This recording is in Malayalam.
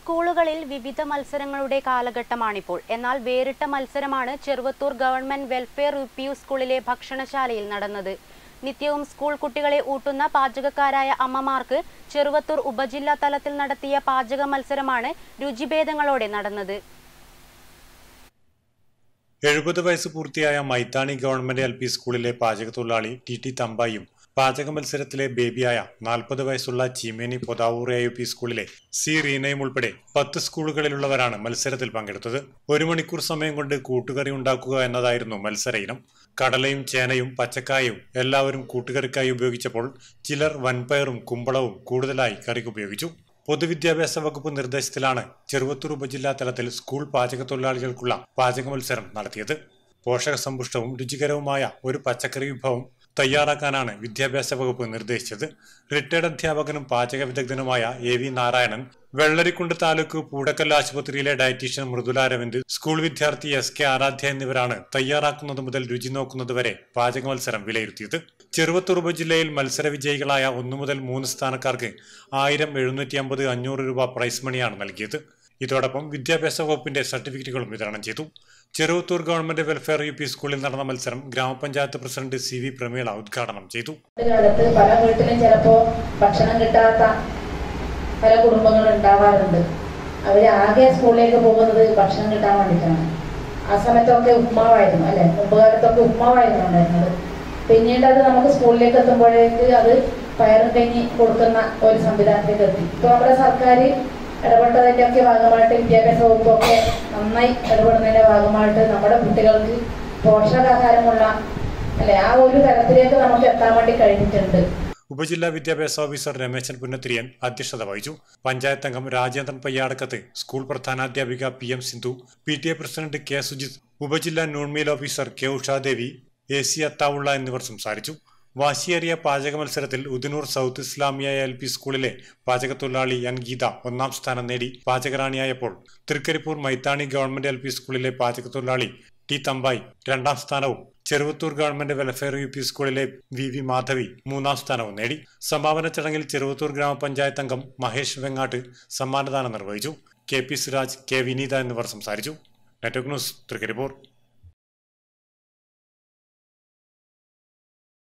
സ്കൂളുകളിൽ വിവിധ മത്സരങ്ങളുടെ കാലഘട്ടമാണിപ്പോൾ എന്നാൽ വേറിട്ട മത്സരമാണ് Cheruvathur government welfare U P U സ്കൂളിലെ ഭക്ഷണശാലയിൽ നടന്നത് നിത്യവും സ്കൂൾ കുട്ടികളെ ഊട്ടുന്ന പാചകക്കാരായ അമ്മമാർക്ക് ചെറുവത്തൂർ ഉപജില്ലാ തലത്തിൽ നടത്തിയ പാചക മത്സരമാണ് രുചിഭേദങ്ങളോടെ നടന്നത് എഴുപത് വയസ്സ് പൂർത്തിയായ മൈത്താണി ഗവൺമെന്റ് എൽ പി സ്കൂളിലെ പാചകത്തൊഴിലാളി ടി ടി തമ്പായും പാചക മത്സരത്തിലെ ബേബിയായ നാൽപ്പത് വയസ്സുള്ള Cheemeni Pothavur A U P സ്കൂളിലെ സി റീനയും ഉൾപ്പെടെ പത്ത് സ്കൂളുകളിലുള്ളവരാണ് മത്സരത്തിൽ പങ്കെടുത്തത് ഒരു മണിക്കൂർ സമയം കൊണ്ട് കൂട്ടുകറി ഉണ്ടാക്കുക എന്നതായിരുന്നു മത്സര ഇനം കടലയും ചേനയും പച്ചക്കായും എല്ലാവരും കൂട്ടുകറിക്കായി ഉപയോഗിച്ചപ്പോൾ ചിലർ വൻപയറും കുമ്പളവും കൂടുതലായി കറിക്ക് ഉപയോഗിച്ചു പൊതുവിദ്യാഭ്യാസ വകുപ്പ് നിർദ്ദേശത്തിലാണ് ചെറുവത്തൂർ ഉപജില്ലാ തലത്തിൽ സ്കൂൾ പാചകത്തൊഴിലാളികൾക്കുള്ള പാചക മത്സരം നടത്തിയത് പോഷകസമ്പുഷ്ടവും രുചികരവുമായ ഒരു പച്ചക്കറി വിഭവം തയ്യാറാക്കാനാണ് വിദ്യാഭ്യാസ വകുപ്പ് നിർദ്ദേശിച്ചത് റിട്ടയർഡ് അധ്യാപകനും പാചക വിദഗ്ധനുമായ എ വി നാരായണൻ വെള്ളരിക്കുണ്ട് താലൂക്ക് പൂടക്കൽ ആശുപത്രിയിലെ ഡയറ്റീഷ്യൻ മൃദുല അരവിന്ദ് സ്കൂൾ വിദ്യാർത്ഥി എസ് കെ ആരാധ്യ എന്നിവരാണ് തയ്യാറാക്കുന്നത് മുതൽ രുചി നോക്കുന്നത് വരെ പാചക മത്സരം വിലയിരുത്തിയത് ചെറുവത്തൂർ ഉപജില്ലയിൽ മത്സര വിജയികളായ ഒന്നു മുതൽ മൂന്ന് സ്ഥാനക്കാർക്ക് ആയിരം എഴുന്നൂറ്റി അമ്പത് അഞ്ഞൂറ് രൂപ പ്രൈസ് മണിയാണ് നൽകിയത് ഇതോടൊപ്പം വിദ്യാഭ്യാസ വകുപ്പിന്റെ സർട്ടിഫിക്കറ്റുകളും വിതരണം ചെയ്തു Cheruvathur government welfare U P സ്കൂളിൽ നടന്ന മത്സരം ഗ്രാമപഞ്ചായത്ത് പ്രസിഡന്റ് സി വി പ്രമീള ഉദ്ഘാടനം ചെയ്തു കാലത്ത് പല വീട്ടിലും ചിലപ്പോ ഭക്ഷണം കിട്ടാത്ത പല കുടുംബങ്ങളും ഉണ്ടാവാറുണ്ട് അവര് ആകെ സ്കൂളിലേക്ക് പോകുന്നത് ഭക്ഷണം കിട്ടാൻ വേണ്ടിയിട്ടാണ് ആ സമയത്തൊക്കെ ഉപ്മാവായിരുന്നു അല്ലെ മുമ്പ് കാലത്തൊക്കെ ഉപ്മാവായിരുന്നു ഉണ്ടായിരുന്നത് പിന്നീട് അത് നമുക്ക് സ്കൂളിലേക്ക് എത്തുമ്പോഴേക്ക് അത് പയറും കഞ്ഞി കൊടുക്കുന്ന ഒരു സംവിധാനത്തിലേക്ക് എത്തി ഇപ്പൊ നമ്മുടെ സർക്കാർ ഇടപെട്ടതിന്റെ ഒക്കെ ഭാഗമായിട്ട് വിദ്യാഭ്യാസ വകുപ്പൊക്കെ നന്നായി ഇടപെടുന്നതിന്റെ ഭാഗമായിട്ട് നമ്മുടെ കുട്ടികൾക്ക് പോഷകാഹാരമുള്ള അല്ലെ ആ ഒരു തലത്തിലേക്ക് നമുക്ക് എത്താൻ വേണ്ടി കഴിഞ്ഞിട്ടുണ്ട് ഉപജില്ലാ വിദ്യാഭ്യാസ ഓഫീസർ രമേശൻ പുന്നത്തിരിയൻ അധ്യക്ഷത വഹിച്ചു പഞ്ചായത്ത് അംഗം രാജേന്ദ്രൻ പയ്യാടക്കത്ത് സ്കൂൾ പ്രധാനാധ്യാപിക P M Sindhu P T A president K Sujith ഉപജില്ലാ noon meal officer K Ushadevi A C Athaulla എന്നിവർ സംസാരിച്ചു വാശിയേറിയ പാചക മത്സരത്തിൽ Udinur south Islamia L P സ്കൂളിലെ പാചകത്തൊഴിലാളി എൻ ഗീത ഒന്നാം സ്ഥാനം നേടി പാചകറാണിയായപ്പോൾ Trikaripur Maithani government L P സ്കൂളിലെ പാചകത്തൊഴിലാളി ടി തമ്പായി രണ്ടാം സ്ഥാനവും Cheruvathur government welfare U P സ്കൂളിലെ വി വി മാധവി മൂന്നാം സ്ഥാനവും നേടി സമാപന ചടങ്ങിൽ ചെറുവത്തൂർ ഗ്രാമപഞ്ചായത്ത് അംഗം മഹേഷ് വെങ്ങാട്ട് സമ്മാനദാനം നിർവഹിച്ചു K P Siraj K Vineetha എന്നിവർ സംസാരിച്ചു നെറ്റ്വർക്ക് ന്യൂസ് തൃക്കരിപ്പൂർ